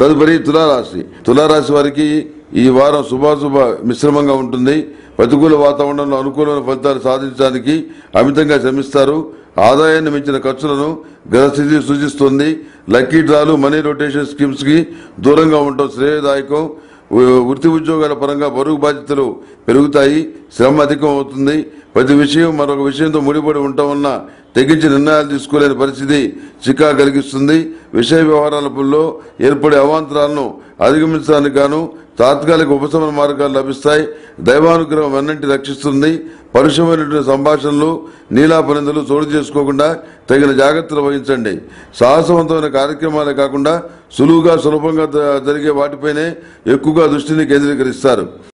తదుపరి తులారాశి తులారాశి వారికి ఈ వారం శుభాశుభ మిశ్రమంగా ఉంటుంది ప్రతికూల వాతావరణంలో అనుకూలమైన ఫలితాలు సాధించడానికి అమితంగా శ్రమిస్తారు ఆదాయాన్ని మించిన ఖర్చులను గ్రహస్థితి సూచిస్తుంది లక్కీ డ్రాలు మనీ రొటేషన్ స్కీమ్స్ కి దూరంగా ఉండటం శ్రేయదాయకం ఉ- వృత్తి ఉద్యోగాల పరంగా బరువు బాధ్యతలు పెరుగుతాయి శ్రమ అధికం అవుతుంది ప్రతి విషయం మరొక విషయంతో ముడిపడి ఉండటం వలన తెగించి నిర్ణయాలు తీసుకోలేని పరిస్థితి చికా కలిగిస్తుంది విషయ వ్యవహారాలలో ఏర్పడే అవాంతరాలను అధిగమించడానికి గాను తాత్కాలిక ఉపశమన మార్గాలు లభిస్తాయి దైవానుగ్రహం వెన్నంటి రక్షిస్తుంది పరుషమైనటువంటి సంభాషణలు నీలాపనిందలు చోటు చేసుకోకుండా తగిన జాగ్రత్తలు వహించండి సాహసవంతమైన కార్యక్రమాలే కాకుండా సులువుగా సులభంగా ద- జరిగే వాటిపైనే ఎక్కువగా దృష్టిని కేంద్రీకరిస్తారు